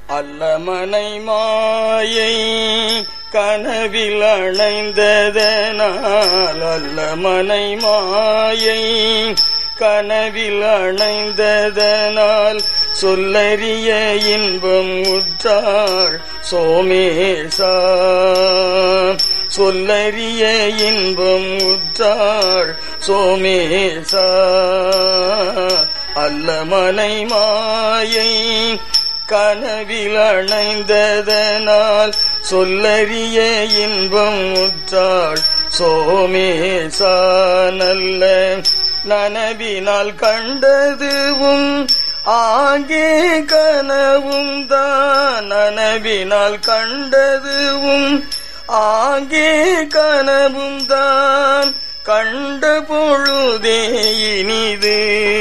அல்லமனை மாயை கனவில் அணைந்ததனால் அல்லமனை மாயை கனவில் அணைந்ததனால் சொல்லறிய இன்பம் உற்றாள் சோமேசா சொல்லறிய இன்பம் உற்றாள் சோமேசா அல்லமனை மாயை கனவில் அணைந்ததனால் சொல்லறிய இன்பம் உற்றாள் சோமேசா நல்ல நனவினால் கண்டதுவும் ஆங்கே கனவும் தான் நனவினால் கண்டதுவும் ஆங்கே கனவும் தான் கண்ட பொழுதே இனிது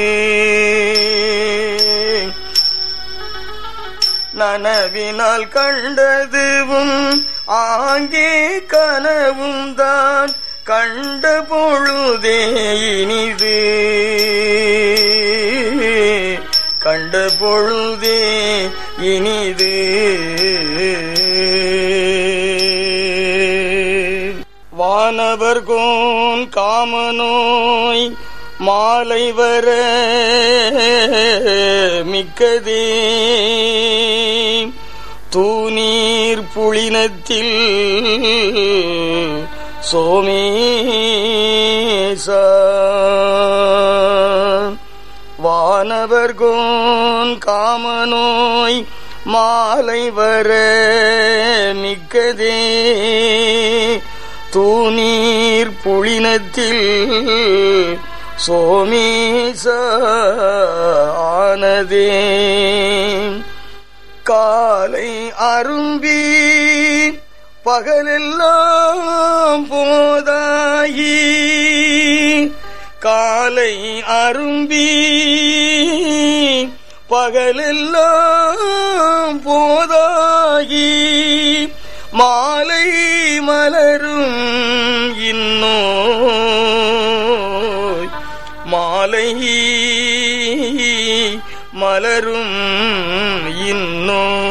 நனவினால் கண்டதுவும் ஆங்கே கனவும் தான் கண்ட பொழுதே இனிது கண்ட பொழுதே இனிது வானவர் கோன் காமநோய் மாலை வர மிக்கதே தூநீர் புளினத்தில் சோமேசா வானவர் கோன் காமநோய் மாலை வர மிக்கதே தூநீர் புளினத்தில் சோமேச ஆனதே காலை அரும்பி பகலெல்லாம் போதாயி காலை அரும்பி பகலெல்லாம் போதாகி மாலை மலரும் இன்னோய் மாலை மலரும் இன்னோ